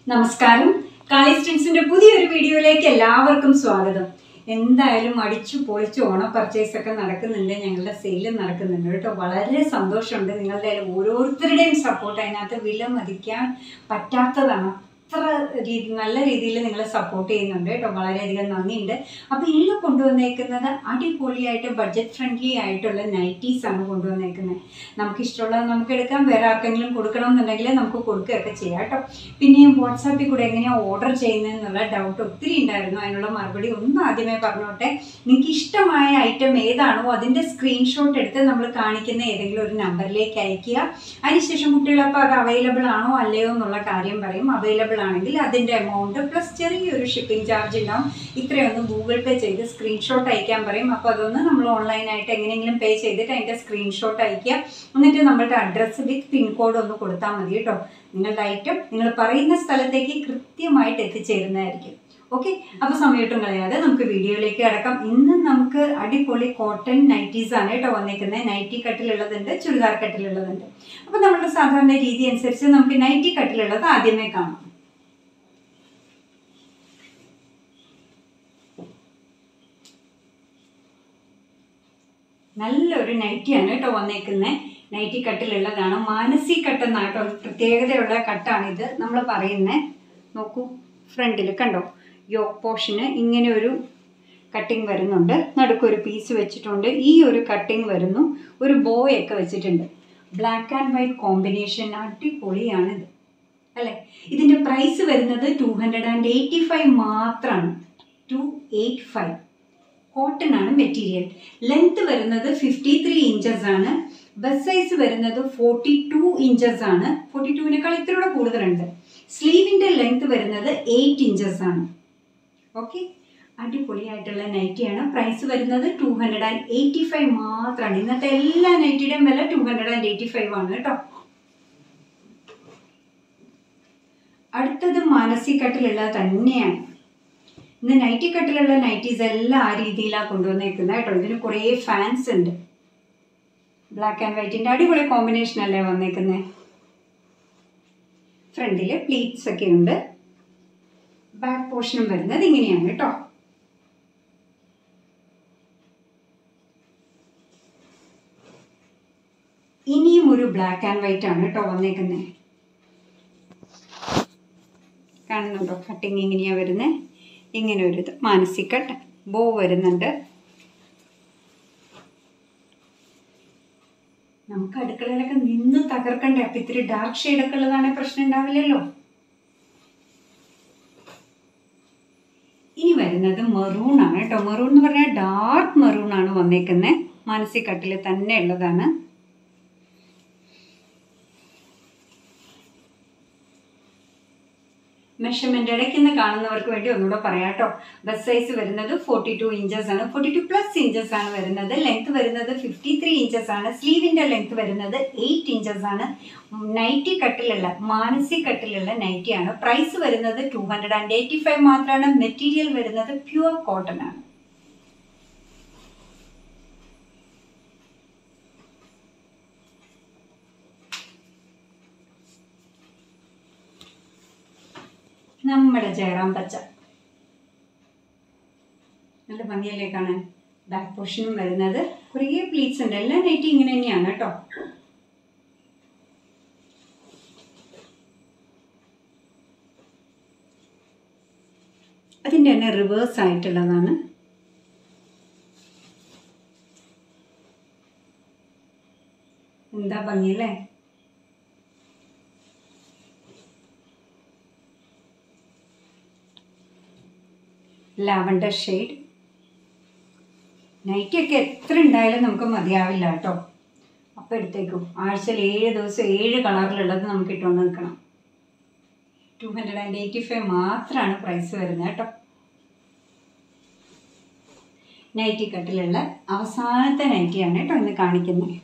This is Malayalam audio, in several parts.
നമസ്കാരം കാളിസ്റ്റൻസിന്റെ പുതിയൊരു വീഡിയോയിലേക്ക് എല്ലാവർക്കും സ്വാഗതം എന്തായാലും അടിച്ചു പൊളിച്ച് ഓണ പർച്ചേസ് ഒക്കെ നടക്കുന്നുണ്ട് ഞങ്ങളുടെ സെയിലും നടക്കുന്നുണ്ട് കേട്ടോ വളരെ സന്തോഷമുണ്ട് നിങ്ങളുടെ ഓരോരുത്തരുടെയും സപ്പോർട്ട് അതിനകത്ത് വില മതിക്കാൻ പറ്റാത്തതാണ് അത്ര രീതി നല്ല രീതിയിൽ നിങ്ങൾ സപ്പോർട്ട് ചെയ്യുന്നുണ്ട് കേട്ടോ വളരെയധികം നന്ദിയുണ്ട് അപ്പോൾ ഇന്ന് കൊണ്ടുവന്നേക്കുന്നത് അടിപൊളിയായിട്ട് ബഡ്ജറ്റ് ഫ്രണ്ട്ലി ആയിട്ടുള്ള നൈറ്റീസ് ആണ് കൊണ്ടുവന്നേക്കുന്നത് നമുക്ക് ഇഷ്ടമുള്ളത് നമുക്ക് എടുക്കാം വേറെ ആർക്കെങ്കിലും കൊടുക്കണം എന്നുണ്ടെങ്കിൽ നമുക്ക് കൊടുക്കുകയൊക്കെ ചെയ്യാം കേട്ടോ പിന്നെയും വാട്സാപ്പിൽ കൂടെ എങ്ങനെയാണ് ഓർഡർ ചെയ്യുന്നതെന്നുള്ള ഡൗട്ട് ഒത്തിരി ഉണ്ടായിരുന്നു അതിനുള്ള മറുപടി ഒന്ന് ആദ്യമേ പറഞ്ഞോട്ടെ നിങ്ങൾക്ക് ഇഷ്ടമായ ഐറ്റം ഏതാണോ അതിൻ്റെ സ്ക്രീൻഷോട്ട് എടുത്ത് നമ്മൾ കാണിക്കുന്ന ഏതെങ്കിലും ഒരു നമ്പറിലേക്ക് അയക്കുക അതിനുശേഷം കുട്ടികളപ്പോൾ അത് അവൈലബിൾ ആണോ അല്ലയോ എന്നുള്ള കാര്യം പറയും അവൈലബിൾ ആണെങ്കിൽ അതിൻ്റെ എമൗണ്ട് പ്ലസ് ചെറിയൊരു ഷിപ്പിംഗ് ചാർജ് ഉണ്ടാവും ഇത്രയൊന്ന് ഗൂഗിൾ പേ ചെയ്ത് സ്ക്രീൻഷോട്ട് അയക്കാൻ പറയും അപ്പോൾ അതൊന്ന് നമ്മൾ ഓൺലൈനായിട്ട് എങ്ങനെയെങ്കിലും പേ ചെയ്തിട്ട് അതിൻ്റെ സ്ക്രീൻഷോട്ട് അയക്കുക എന്നിട്ട് നമ്മളുടെ അഡ്രസ്സ് വിത്ത് പിൻകോഡ് ഒന്ന് കൊടുത്താൽ മതി കേട്ടോ നിങ്ങളുടെ ഐറ്റം നിങ്ങൾ പറയുന്ന സ്ഥലത്തേക്ക് കൃത്യമായിട്ട് എത്തിച്ചേരുന്നതായിരിക്കും ഓക്കെ അപ്പോൾ സമയത്തും കളയാതെ നമുക്ക് വീഡിയോയിലേക്ക് കിടക്കാം ഇന്ന് നമുക്ക് അടിപൊളി കോട്ടൺ നൈറ്റീസ് ആണ് കേട്ടോ വന്നേക്കുന്നത് നൈറ്റി കട്ടിലുള്ളതുണ്ട് ചുരിദാർ കട്ടിലുള്ളതുണ്ട് അപ്പോൾ നമ്മുടെ സാധാരണ രീതി അനുസരിച്ച് നമുക്ക് നൈറ്റി കട്ടിലുള്ളത് ആദ്യമേ കാണാം നല്ലൊരു നൈറ്റിയാണ് കേട്ടോ വന്നേക്കുന്നത് നൈറ്റി കട്ടിലുള്ളതാണ് മാനസി കട്ട് എന്നാട്ടോ ഒരു പ്രത്യേകതയുള്ള കട്ടാണിത് നമ്മൾ പറയുന്നത് നോക്കൂ ഫ്രണ്ടിൽ കണ്ടോ യോക്ക് പോർഷന് ഇങ്ങനെ ഒരു കട്ടിങ് വരുന്നുണ്ട് നടുക്കൊരു പീസ് വെച്ചിട്ടുണ്ട് ഈ ഒരു കട്ടിങ് വരുന്നു ഒരു ബോയ് ഒക്കെ വെച്ചിട്ടുണ്ട് ബ്ലാക്ക് ആൻഡ് വൈറ്റ് കോമ്പിനേഷൻ അടിപൊളിയാണിത് അല്ലേ ഇതിൻ്റെ പ്രൈസ് വരുന്നത് two hundred and eighty five മാത്രമാണ് ടു എയ്റ്റ് ഫൈവ് കോട്ടൺ ആണ് മെറ്റീരിയൽ ലെങ്ത് വരുന്നത് ഫിഫ്റ്റി ത്രീ ഇഞ്ചസ് ആണ് ബസ് സൈസ് വരുന്നത് ഫോർട്ടി ടു ഇഞ്ചസ് ആണ് ഫോർട്ടി ടുവിനേക്കാൾ ഇത്തിരി കൂടുതലുണ്ട് സ്ലീവിൻ്റെ ലെങ്ത് വരുന്നത് എയ്റ്റ് ഇഞ്ചസ് ആണ് ഓക്കെ അടിപൊളിയായിട്ടുള്ള നൈറ്റിയാണ് പ്രൈസ് വരുന്നത് two hundred and eighty five മാത്രമാണ് ഇന്നത്തെ എല്ലാ നൈറ്റിയുടെയും വില two hundred and eighty five ആണ് കേട്ടോ അടുത്തത് മാനസി കട്ടിലുള്ളത് തന്നെയാണ് ഇന്ന് നൈറ്റി കട്ടിലുള്ള നൈറ്റീസ് എല്ലാം ആ രീതിയിലാണ് കൊണ്ടുവന്നേക്കുന്നത് കേട്ടോ ഇതിന് കുറേ ഫാൻസ് ഉണ്ട് ബ്ലാക്ക് ആൻഡ് വൈറ്റിൻ്റെ അടിപൊളി കോമ്പിനേഷൻ അല്ലേ വന്നേക്കുന്നത് ഫ്രണ്ടിൽ പ്ലീറ്റ്സ് ഒക്കെ ഉണ്ട് ബാക്ക് പോർഷനും വരുന്നത് ഇങ്ങനെയാണ് കേട്ടോ ഇനിയും ഒരു ബ്ലാക്ക് ആൻഡ് വൈറ്റ് ആണ് കേട്ടോ വന്നേക്കുന്നത് കാണുന്നുണ്ടോ കട്ടിങ് ഇങ്ങനെയാണ് വരുന്നത് ഇങ്ങനെ ഒരു ഇത് മാനസിക കട്ട് ബോ വരുന്നുണ്ട് നമുക്ക് അടുക്കളയിലൊക്കെ നിന്ന് തകർക്കണ്ടേ അപ്പം ഇത്തിരി ഡാർക്ക് ഷെയ്ഡൊക്കെ ഉള്ളതാണെങ്കിൽ പ്രശ്നം ഉണ്ടാവില്ലല്ലോ ഇനി വരുന്നത് മെറൂൺ ആണ് കേട്ടോ മെറൂൺ എന്ന് പറഞ്ഞാൽ ഡാർക്ക് മെറൂൺ ആണ് വന്നേക്കുന്നത് മാനസിക കട്ടിൽ തന്നെ ഉള്ളതാണ് മെഷർമെന്റ് ഇടയ്ക്ക് നിന്ന് കാണുന്നവർക്ക് വേണ്ടി ഒന്നുകൂടെ പറയാം കേട്ടോ ബസ് സൈസ് വരുന്നത് ഫോർട്ടി ടു ഇഞ്ചസ് ആണ് ഫോർട്ടി ടു പ്ലസ് ഇഞ്ചസ് ആണ് വരുന്നത് ലെങ്ത് വരുന്നത് ഫിഫ്റ്റി ത്രീ ഇഞ്ചസ് ആണ് സ്ലീവിന്റെ ലെങ്ത് വരുന്നത് എയ്റ്റ് ഇഞ്ചസ് ആണ് നൈറ്റി കട്ടിലുള്ള മാനസി കട്ടിലുള്ള നൈറ്റിയാണ് പ്രൈസ് വരുന്നത് two hundred and eighty five മാത്രമാണ് മെറ്റീരിയൽ വരുന്നത് പ്യുവർ കോട്ടൺ ആണ് നമ്മുടെ ജയറാം പച്ച നല്ല ഭംഗിയല്ലേ കാണാൻ ബാക്ക് പോർഷനും വരുന്നത് കുറേ പ്ലീറ്റ്സ് ഉണ്ട് എല്ലാ നൈറ്റും ഇങ്ങനെ തന്നെയാണ് കേട്ടോ അതിൻ്റെ തന്നെ റിവേഴ്സ് ആയിട്ടുള്ളതാണ് എന്താ ഭംഗിയല്ലേ ലാവണ്ടർ ഷെയ്ഡ് നൈറ്റിയൊക്കെ എത്ര ഉണ്ടായാലും നമുക്ക് മതിയാവില്ല കേട്ടോ അപ്പം എടുത്തേക്കും ആഴ്ചയിൽ ഏഴ് ദിവസം ഏഴ് കളറിലുള്ളത് നമുക്ക് ഇട്ടുകൊണ്ട് നിൽക്കണം two hundred and eighty five മാത്രമാണ് പ്രൈസ് വരുന്നത് കേട്ടോ നൈറ്റി കട്ടിലുള്ള അവസാനത്തെ നൈറ്റിയാണ് കേട്ടോ ഇന്ന് കാണിക്കുന്നത്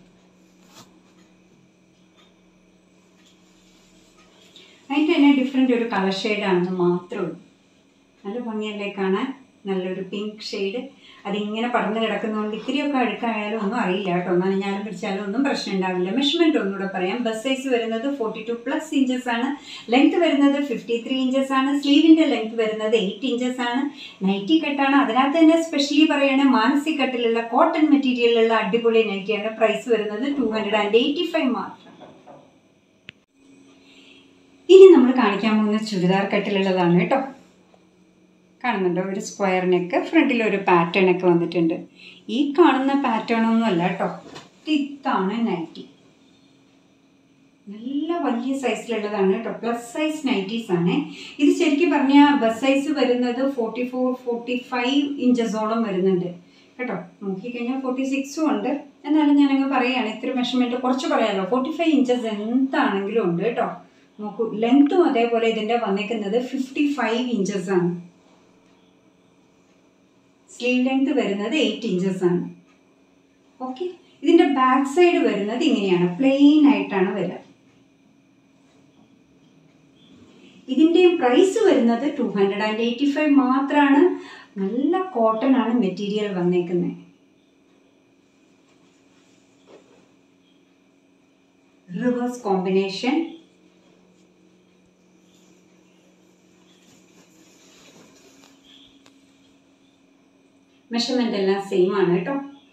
അതിൻ്റെ തന്നെ ഡിഫറെൻ്റ് ഒരു കളർ ഷെയ്ഡാണെന്ന് മാത്രമേ ഉള്ളൂ നല്ല ഭംഗിയല്ലേ കാണാൻ നല്ലൊരു പിങ്ക് ഷെയ്ഡ് അതിങ്ങനെ പടർന്ന് കിടക്കുന്നതുകൊണ്ട് ഇത്തിരിയൊക്കെ അഴുക്കായാലും ഒന്നും അറിയില്ല കേട്ടോ നനഞ്ഞാലും പിടിച്ചാലും ഒന്നും പ്രശ്നം ഉണ്ടാവില്ല മെഷർമെൻറ്റ് ഒന്നുകൂടെ പറയാം ബസ് സൈസ് വരുന്നത് ഫോർട്ടി ടു പ്ലസ് ഇഞ്ചസ് ആണ് ലെങ്ത് വരുന്നത് ഫിഫ്റ്റി ത്രീ ഇഞ്ചസ് ആണ് സ്ലീവിൻ്റെ ലെങ്ത് വരുന്നത് എയ്റ്റ് ഇഞ്ചസ് ആണ് നൈറ്റി കട്ടാണ് അതിനകത്ത് തന്നെ സ്പെഷ്യലി പറയുകയാണെങ്കിൽ മാനസി കട്ടിലുള്ള കോട്ടൺ മെറ്റീരിയലുള്ള അടിപൊളി നൈറ്റിയാണ് പ്രൈസ് വരുന്നത് two hundred and eighty five മാത്രം ഇനി നമ്മൾ കാണിക്കാൻ പോകുന്ന ചുരിദാർ കട്ടിലുള്ളതാണ് കേട്ടോ കാണുന്നുണ്ടോ ഒരു സ്ക്വയർ നെക്ക് ഫ്രണ്ടിൽ ഒരു പാറ്റേൺ ഒക്കെ വന്നിട്ടുണ്ട് ഈ കാണുന്ന പാറ്റേൺ ഒന്നും അല്ല കേട്ടോ ഇതാണ് നൈറ്റി നല്ല വലിയ സൈസിലുള്ളതാണ് കേട്ടോ പ്ലസ് സൈസ് നൈറ്റീസ് ആണ് ഇത് ശരിക്കും പറഞ്ഞാൽ ബസ് സൈസ് വരുന്നത് ഫോർട്ടി ഫോർ ഫോർട്ടി ഫൈവ് ഇഞ്ചസോളം വരുന്നുണ്ട് കേട്ടോ നോക്കിക്കഴിഞ്ഞാൽ ഫോർട്ടി സിക്സും ഉണ്ട് എന്നാലും ഞാനങ്ങ് പറയുകയാണ് ഇത്തിരി മെഷർമെൻറ്റ് കുറച്ച് പറയാമല്ലോ ഫോർട്ടി ഫൈവ് ഇഞ്ചസ് എന്താണെങ്കിലും ഉണ്ട് കേട്ടോ നോക്കൂ ലെങ്ത്തും അതേപോലെ ഇതിൻ്റെ വന്നേക്കുന്നത് ഫിഫ്റ്റി ഫൈവ് ഇഞ്ചസ് ആണ് സ്ലീവ് ലെങ്ത് വരുന്നത് എയ്റ്റ് ഇഞ്ചസ് ആണ് ഓക്കെ ഇതിൻ്റെ ബാക്ക് സൈഡ് വരുന്നത് ഇങ്ങനെയാണ് പ്ലെയിൻ ആയിട്ടാണ് വരിക ഇതിൻ്റെയും പ്രൈസ് വരുന്നത് two hundred and eighty five മാത്രമാണ് നല്ല കോട്ടൺ ആണ് മെറ്റീരിയൽ വന്നേക്കുന്നത് റിവേഴ്സ് കോമ്പിനേഷൻ മെഷർമെൻ്റ് എല്ലാം സെയിം ആണ് കേട്ടോ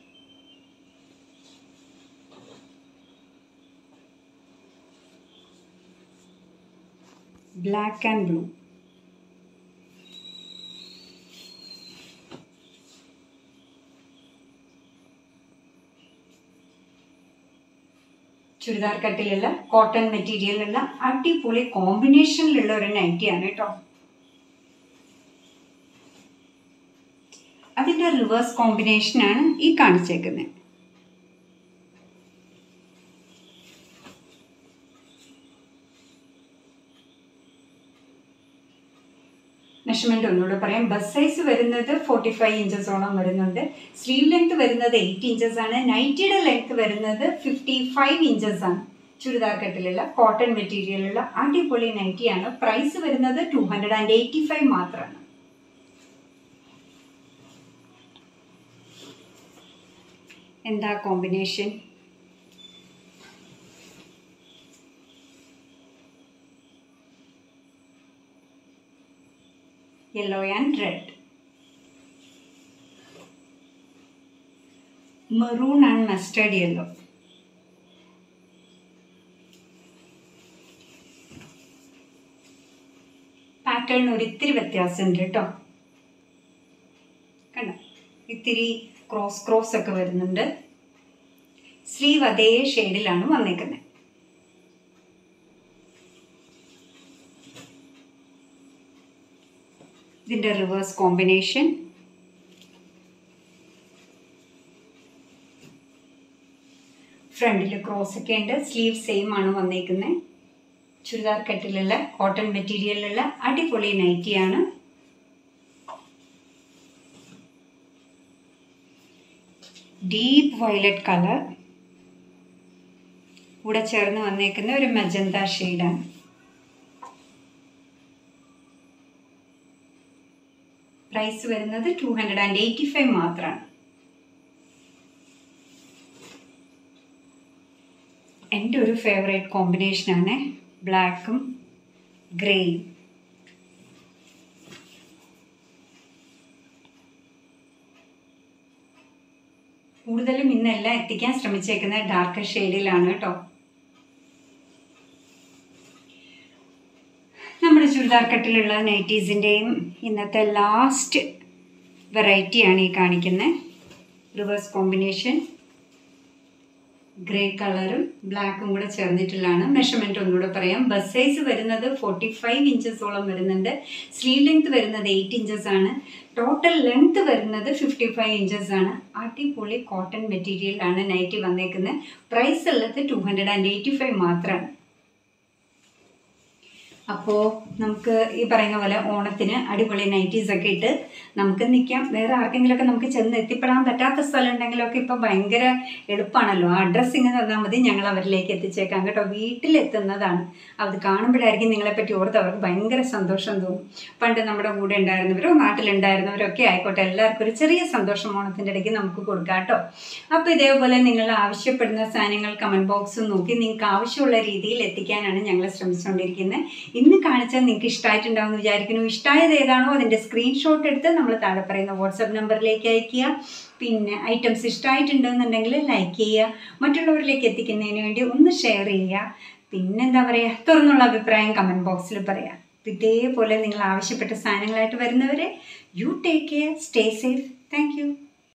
ബ്ലാക്ക് ആൻഡ് ബ്ലൂ ചുരിദാർ കട്ടിലുള്ള കോട്ടൺ മെറ്റീരിയലുള്ള അടിപൊളി കോമ്പിനേഷനിലുള്ള ഒരു നൈറ്റിയാണ് കേട്ടോ അതിൻ്റെ റിവേഴ്സ് കോമ്പിനേഷനാണ് ഈ കാണിച്ചേക്കുന്നത് മെഷർമെൻറ്റ് ഒന്നുകൂടെ പറയാം ബസ് സൈസ് വരുന്നത് ഫോർട്ടി ഫൈവ് ഇഞ്ചസോളം വരുന്നുണ്ട് സ്ലീവ് ലെങ്ത് വരുന്നത് എയ്റ്റ് ഇഞ്ചസ് ആണ് നൈറ്റിയുടെ ലെങ്ത് വരുന്നത് ഫിഫ്റ്റി ഫൈവ് ഇഞ്ചസ് ആണ് ചുരിദാർ കട്ടിലുള്ള കോട്ടൺ മെറ്റീരിയലുള്ള അടിപൊളി നൈറ്റിയാണ് പ്രൈസ് വരുന്നത് two hundred and eighty five മാത്രമാണ് എന്താ combination yellow and red maroon and mustard yellow pattern ഒരിത്തിരി വ്യത്യാസമുണ്ട് കേട്ടോ കണ്ടോ ഇത്തിരി ക്രോസ് ക്രോസ് ഒക്കെ വരുന്നുണ്ട് സ്ലീവ് അതേ ഷെയ്ഡിലാണ് വന്നേക്കുന്നത് ഇതിൻ്റെ റിവേഴ്സ് കോമ്പിനേഷൻ ഫ്രണ്ടിൽ ക്രോസ് ഒക്കെ ഉണ്ട് സ്ലീവ് സെയിം ആണ് വന്നേക്കുന്നത് ചുരിദാർ കട്ടിലുള്ള കോട്ടൺ മെറ്റീരിയലുള്ള അടിപൊളി നൈറ്റിയാണ് ഡീപ്പ് വയലറ്റ് കളർ കൂടെ ചേർന്ന് വന്നേക്കുന്ന ഒരു മജന്ത ഷെയ്ഡാണ് പ്രൈസ് വരുന്നത് two hundred and eighty five മാത്രമാണ് എൻ്റെ ഒരു ഫേവറേറ്റ് കോമ്പിനേഷനാണ് ബ്ലാക്കും ഗ്രേയും കൂടുതലും ഇന്നെല്ലാം എത്തിക്കാൻ ശ്രമിച്ചേക്കുന്നത് ഡാർക്ക് ഷെയ്ഡിലാണ് കേട്ടോ നമ്മുടെ ചുരിദാർ കട്ടിലുള്ള നൈറ്റീസിൻ്റെയും ഇന്നത്തെ ലാസ്റ്റ് വെറൈറ്റിയാണ് ഈ കാണിക്കുന്നത് റിവേഴ്സ് കോമ്പിനേഷൻ ഗ്രേ കളറും ബ്ലാക്കും കൂടെ ചേർന്നിട്ടുള്ളതാണ് മെഷർമെൻറ്റ് ഒന്നുകൂടെ പറയാം ബസ് സൈസ് വരുന്നത് ഫോർട്ടി ഫൈവ് ഇഞ്ചസോളം വരുന്നുണ്ട് സ്ലീവ് ലെങ്ത് വരുന്നത് എയ്റ്റ് ഇഞ്ചസ് ആണ് ടോട്ടൽ ലെങ്ത് വരുന്നത് ഫിഫ്റ്റി ഫൈവ് ഇഞ്ചസ് ആണ് അടിപൊളി കോട്ടൺ മെറ്റീരിയലാണ് നൈറ്റി വന്നേക്കുന്നത് പ്രൈസ് ഉള്ളത് two hundred and eighty five മാത്രമാണ് അപ്പോൾ നമുക്ക് ഈ പറയുന്ന പോലെ ഓണത്തിന് അടിപൊളി നൈറ്റീസ് ഒക്കെ ഇട്ട് നമുക്ക് നിൽക്കാം വേറെ ആർക്കെങ്കിലുമൊക്കെ നമുക്ക് ചെന്ന് എത്തിപ്പെടാൻ പറ്റാത്ത സ്ഥലം ഉണ്ടെങ്കിലൊക്കെ ഇപ്പോൾ ഭയങ്കര എളുപ്പമാണല്ലോ ആ അഡ്രസ്സ് ഇങ്ങനെ തന്നാൽ മതി ഞങ്ങൾ അവരിലേക്ക് എത്തിച്ചേക്കാം കേട്ടോ വീട്ടിലെത്തുന്നതാണ് അത് കാണുമ്പോഴായിരിക്കും നിങ്ങളെപ്പറ്റി ഓർത്ത് അവർക്ക് ഭയങ്കര സന്തോഷം തോന്നും പണ്ട് നമ്മുടെ കൂടെ ഉണ്ടായിരുന്നവരോ നാട്ടിലുണ്ടായിരുന്നവരോ ഒക്കെ ആയിക്കോട്ടെ എല്ലാവർക്കും ഒരു ചെറിയ സന്തോഷം ഓണത്തിൻ്റെ ഇടയ്ക്ക് നമുക്ക് കൊടുക്കാം കേട്ടോ അപ്പോൾ ഇതേപോലെ നിങ്ങൾ ആവശ്യപ്പെടുന്ന സാധനങ്ങൾ കമൻറ്റ് ബോക്സ് നോക്കി നിങ്ങൾക്ക് ആവശ്യമുള്ള രീതിയിൽ എത്തിക്കാനാണ് ഞങ്ങൾ ശ്രമിച്ചുകൊണ്ടിരിക്കുന്നത് ഇന്ന് കാണിച്ചാൽ നിങ്ങൾക്ക് ഇഷ്ടമായിട്ടുണ്ടാവും എന്ന് വിചാരിക്കുന്നു ഇഷ്ടമായത് ഏതാണോ അതിൻ്റെ സ്ക്രീൻഷോട്ട് എടുത്ത് നമ്മൾ താഴെ പറയുന്ന വാട്സപ്പ് നമ്പറിലേക്ക് അയക്കുക പിന്നെ ഐറ്റംസ് ഇഷ്ടമായിട്ടുണ്ടെന്നുണ്ടെങ്കിൽ ലൈക്ക് ചെയ്യുക മറ്റുള്ളവരിലേക്ക് എത്തിക്കുന്നതിന് വേണ്ടി ഒന്ന് ഷെയർ ചെയ്യുക പിന്നെന്താ പറയുക തുറന്നുള്ള അഭിപ്രായം കമൻറ്റ് ബോക്സിൽ പറയാം ഇതേപോലെ നിങ്ങൾ ആവശ്യപ്പെട്ട സാധനങ്ങളായിട്ട് വരുന്നവരെ you take care stay safe thank U